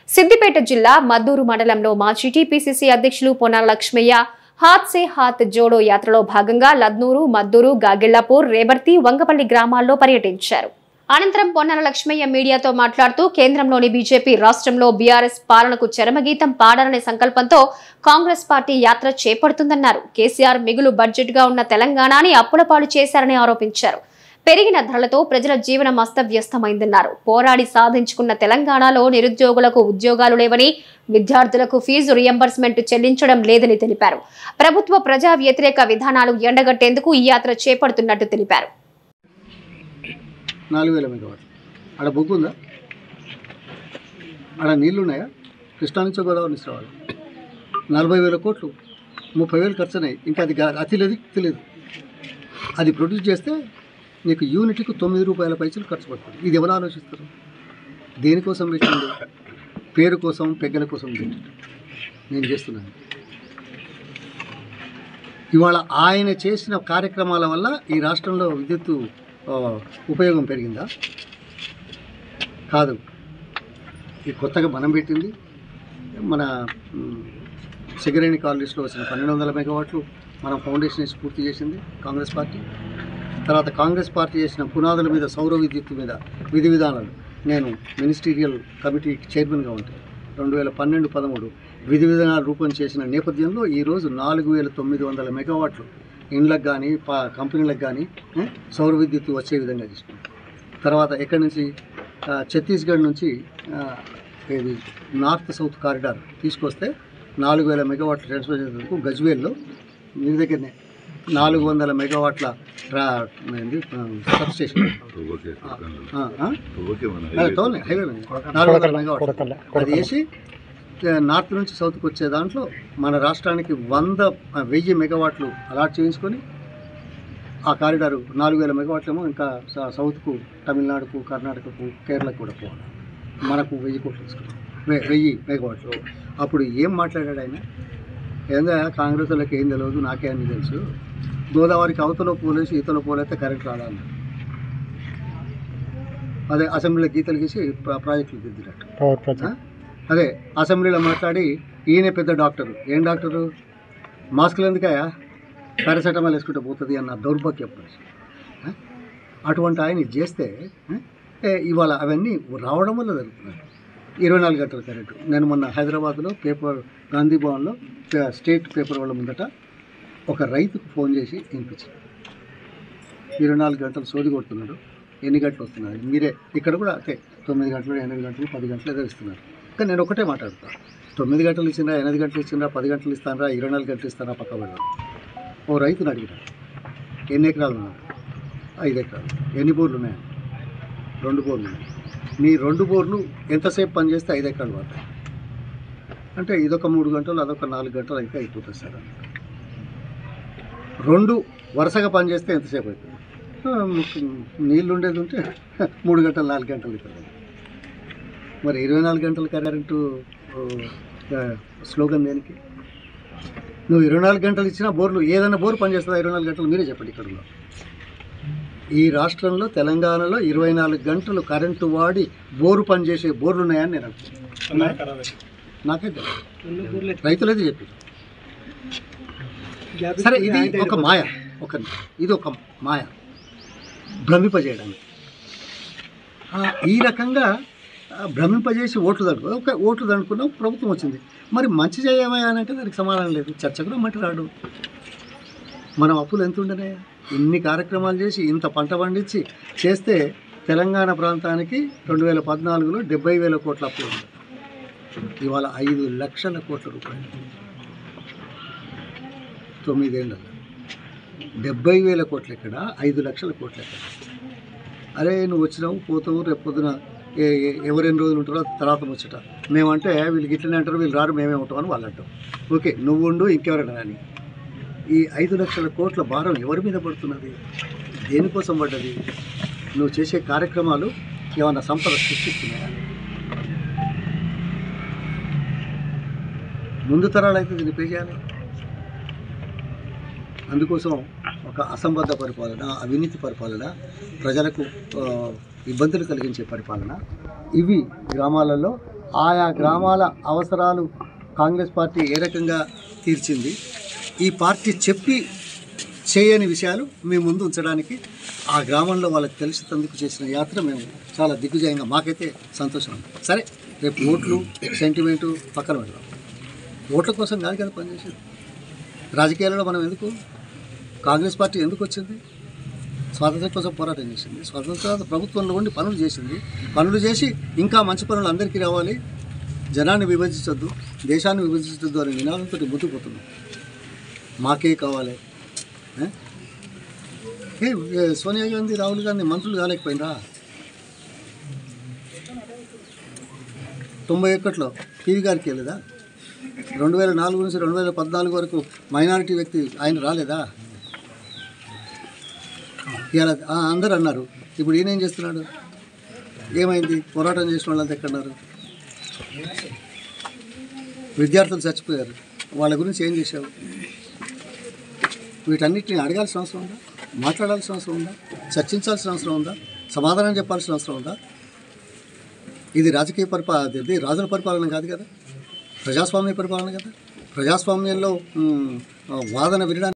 సిద్దిపేట జిల్లా మద్దూరు మండలంలో మాజీ టీపీసీసీ అధ్యక్షులు పొన్నాల లక్ష్మయ్య హాత్ సే హాత్ జోడో యాత్రలో భాగంగా లద్నూరు మద్దూరు గాగిళ్లపూర్ రేబర్తి వంగపల్లి గ్రామాల్లో పర్యటించారు అనంతరం పొన్నాల లక్ష్మయ్య మీడియాతో మాట్లాడుతూ కేంద్రంలోని బీజేపీ రాష్ట్రంలో బీఆర్ఎస్ పాలనకు చరమగీతం పాడాలనే సంకల్పంతో కాంగ్రెస్ పార్టీ యాత్ర చేపడుతుందన్నారు కేసీఆర్ మిగులు బడ్జెట్ గా ఉన్న తెలంగాణని అప్పులపాలు చేశారని ఆరోపించారు పెరిగిన ధరలతో ప్రజల జీవనం అస్తవ్యస్తమైందన్నారు పోరాడి సాధించుకున్న తెలంగాణలో నిరుద్యోగులకు ఉద్యోగాలు లేవని విద్యార్థులకు ఫీజు రియంబర్స్మెంట్ చెల్లించడం లేదని తెలిపారు ప్రభుత్వ ప్రజా వ్యతిరేక విధానాలు ఎండగట్టేందుకు ఈ యాత్ర చేపడుతున్నట్టు తెలిపారు నాలుగు వేల మెగావాట్లు ఆడ బుక్ ఉందా ఆడ నీళ్ళు ఉన్నాయా కృష్ణా నుంచి గోదావరి నుంచి రావాలి నలభై వేల కోట్లు ముప్పై వేలు ఖర్చు అయినాయి ఇంకా అది గా- అతి లేదు ఇతి లేదు అది ప్రొడ్యూస్ చేస్తే నీకు యూనిట్కి తొమ్మిది రూపాయల పైసలు ఖర్చు పడుతుంది ఇది ఎవరు ఆలోచిస్తారు దేనికోసం పెట్టిండు పేరు కోసం పెగ్గల కోసం పెట్టిండు నేను చేస్తున్నాను ఇవాళ ఆయన చేసిన కార్యక్రమాల వల్ల ఈ రాష్ట్రంలో విద్యుత్తు ఆ, ఉపయోగం పెరిగిందా కాదు ఈ కొత్తగా మనం పెట్టింది మన మ్, సిగరేణి కాలనీస్లో వచ్చిన పన్నెండు వందల మెగావాట్లు మనం ఫౌండేషన్ వేసి పూర్తి చేసింది కాంగ్రెస్ పార్టీ తర్వాత కాంగ్రెస్ పార్టీ చేసిన పునాదుల మీద సౌర విద్యుత్తు మీద విధి విధానాలు నేను మినిస్టీరియల్ కమిటీ చైర్మన్గా ఉంటాను రెండు వేల పన్నెండు పదమూడు విధి విధానాలు రూపం చేసిన నేపథ్యంలో ఈరోజు నాలుగు వేల తొమ్మిది వందల మెగావాట్లు ఇండ్లకు కానీ పా కంపెనీలకు కానీ ఏ, సౌర విద్యుత్తు వచ్చే విధంగా తీసుకున్నాం తర్వాత ఎక్కడి నుంచి ఆ, ఛత్తీస్గఢ్ నుంచి ఆ, ఇది నార్త్ సౌత్ కారిడార్ తీసుకొస్తే నాలుగు వేల మెగావాట్ల ట్రాన్స్ఫర్ చేసేందుకు గజ్వేల్లో మీ దగ్గరనే నాలుగు వందల మెగావాట్ల ట్రా ఏంది, ఆ, సబ్ స్టేషన్ ఆ, ఆ? అదే తోలే, హైవే మీద. నాలుగు వందల మెగావాట్లు అది వేసి ఆ, నార్త్ నుంచి సౌత్కి వచ్చే దాంట్లో మన రాష్ట్రానికి వంద ఆ, వెయ్యి మెగావాట్లు అలాట్ చేయించుకొని ఆ కారిడారు నాలుగు వేల మెగావాట్లేమో ఇంకా స- సౌత్కు తమిళనాడుకు కర్ణాటకకు కేరళకు కూడా పోవాలి మనకు వెయ్యి కోట్లు తీసుకున్నాం వె- వెయ్యి మెగావాట్లు అప్పుడు ఏం మాట్లాడాడు ఆయన ఏందా కాంగ్రెస్ వాళ్ళకి ఏం తెలియదు నాకే అన్ని తెలుసు గోదావరికి అవతలో పోలేసి ఈతలో పోలైతే కరెంట్ రాదా అన్నాడు అదే అసెంబ్లీలో గీతలు గీసి ప్రా- ప్రాజెక్టులు దిద్దినట్టు ఆ? అదే అసెంబ్లీలో మాట్లాడి ఈయన పెద్ద డాక్టరు ఏం డాక్టరు మాస్కులు ఎందుకయా పారాసెటమాల్ వేసుకుంటే పోతుంది అన్న దౌర్భాగ్య ప్రశ్న ఆ? అటువంటి ఆయన ఇది చేస్తే ఆ? ఏ, ఇవాళ అవన్నీ రావడం వల్ల జరుగుతున్నాయి ఇరవై నాలుగు గంటల కరెంటు నేను మొన్న హైదరాబాద్లో పేపర్ గాంధీ భవన్లో పే- స్టేట్ పేపర్ వాళ్ళ ముందట ఒక రైతుకు ఫోన్ చేసి వినిపించాను ఇరవై నాలుగు గంటలు సోది కొడుతున్నాడు ఎన్ని గంటలు వస్తున్నాయి మీరే ఇక్కడ కూడా అంతే తొమ్మిది గంటలు ఎనిమిది గంటలు పది గంటలు ఏదో ఇస్తున్నారు కానీ నేను ఒకటే మాట్లాడతాను తొమ్మిది గంటలు ఇచ్చినా ఎనిమిది గంటలు ఇచ్చినా పది గంటలు ఇస్తానరా ఇరవై నాలుగు గంటలు ఇస్తానా పక్క వెళ్ళాలి ఓ రైతుని అడిగినాడు ఎన్ని ఎకరాలు ఉన్నారు ఐదు ఎకరాలు ఎన్ని బోర్లు ఉన్నాయి రెండు బోర్లు ఉన్నాయి మీ రెండు బోర్లు ఎంతసేపు పని చేస్తే ఐదు ఎకరాలు పడతాయి అంటే ఇదొక మూడు గంటలు అదొక నాలుగు గంటలు అయితే అయిపోతుంది సార్ అన్నాడు. రెండు వరుసగా పని చేస్తే ఎంతసేపు అవుతుంది ఆ, నీళ్ళు ఉండేది ఉంటే మూడు గంటలు నాలుగు గంటలు ఇక్కడ మరి ఇరవై నాలుగు గంటల కరెంటు ఆ, స్లోగన్ దేనికి నువ్వు ఇరవై నాలుగు గంటలు ఇచ్చినా బోర్లు ఏదైనా బోర్ పనిచేస్తుందా ఇరవై నాలుగు గంటలు మీరే చెప్పండి ఇక్కడ ఉన్న. ఈ రాష్ట్రంలో తెలంగాణలో ఇరవై నాలుగు గంటలు కరెంటు వాడి బోరు పనిచేసే బోర్లు ఉన్నాయని నేను అనుకుంటున్నాను నాకే తెలియదు. రైతులైతే చెప్పి సరే ఇది ఒక మాయ ఒక ఇది ఒక మాయ భ్రమింపజేయడానికి ఆ, ఈ రకంగా ఆ, భ్రమింపజేసి ఓట్లు దండుకో ఒక ఓట్లు దండుకున్నాం ప్రభుత్వం వచ్చింది మరి మంచి చేయమయ్యా అని అంటే దానికి సమాధానం లేదు చర్చ కూడా మట్టి రాడు మనం అప్పులు ఎంత ఉండనే ఇన్ని కార్యక్రమాలు చేసి ఇంత పంట పండించి చేస్తే తెలంగాణ ప్రాంతానికి రెండు వేల పద్నాలుగులో డెబ్బై వేల కోట్ల అప్పులు ఉంది ఇవాళ ఐదు లక్షల కోట్ల రూపాయలు తొమ్మిదేళ్ళలో డెబ్బై వేల కోట్లు ఎక్కడ ఐదు లక్షల కోట్లు ఎక్కడ అరే నువ్వు వచ్చినావు పోతావు రేపు పొద్దున ఏ- ఏ- ఎవరెన్ని రోజులు ఉంటారో తర్వాత ముచ్చట మేమంటే వీళ్ళకి ఇట్లనే అంటారు వీళ్ళు రారు మేమే ఉంటామని వాళ్ళు అంటాం ఓకే నువ్వు ఉండు ఇంకెవరైనా కానీ ఈ ఐదు లక్షల కోట్ల భారం ఎవరి మీద పడుతున్నది దేనికోసం పడ్డది నువ్వు చేసే కార్యక్రమాలు ఏమన్నా సంపద సృష్టిస్తున్నాయా ముందు తరాలు అయితే దీన్ని పే చేయాలి అందుకోసం ఒక అసంబద్ధ పరిపాలన అవినీతి పరిపాలన ప్రజలకు ఆ, ఇబ్బందులు కలిగించే పరిపాలన ఇవి గ్రామాలలో ఆయా గ్రామాల అవసరాలు కాంగ్రెస్ పార్టీ ఏ రకంగా తీర్చింది ఈ పార్టీ చెప్పి చేయని విషయాలు మీ ముందు ఉంచడానికి ఆ గ్రామంలో వాళ్ళకి తెలిసినందుకు చేసిన యాత్ర మేము చాలా దిగ్విజయంగా మాకైతే సంతోషం ఉంది సరే రేపు ఓట్లు సెంటిమెంటు పక్కన పెడదాం ఓట్ల కోసం కాదు కదా పనిచేసేది రాజకీయాలలో మనం ఎందుకు కాంగ్రెస్ పార్టీ ఎందుకు వచ్చింది స్వాతంత్రం కోసం పోరాటం చేసింది స్వాతంత్ర ప్రభుత్వంలో ఉండి పనులు చేసింది పనులు చేసి ఇంకా మంచి పనులు అందరికీ రావాలి జనాన్ని విభజించొద్దు దేశాన్ని విభజించొద్దు అనే నినాదంతో ముందుకు పోతున్నాం మాకే కావాలి ఏ? ఏ, ఏ, సోనియా గాంధీ రాహుల్ గాంధీ మంత్రులు కాలేకపోయినరా తొంభై ఒకటిలో టీవీ గారికి వెళ్ళేదా రెండు వేల నాలుగు నుంచి రెండు వేల పద్నాలుగు వరకు మైనారిటీ వ్యక్తి ఆయన రాలేదా ఇలా అందరు అన్నారు ఇప్పుడు ఈయన ఏం చేస్తున్నాడు ఏమైంది పోరాటం చేసిన వాళ్ళంతా ఎక్కడున్నారు విద్యార్థులు చచ్చిపోయారు వాళ్ళ గురించి ఏం చేశావు వీటన్నిటిని అడగాల్సిన అవసరం ఉందా మాట్లాడాల్సిన అవసరం ఉందా చర్చించాల్సిన అవసరం ఉందా సమాధానం చెప్పాల్సిన అవసరం ఉందా ఇది రాజకీయ పరిపాలన ఇది రాజుల పరిపాలన కాదు కదా ప్రజాస్వామ్య పరిపాలన కదా ప్రజాస్వామ్యంలో మ్, వాదన వినడానికి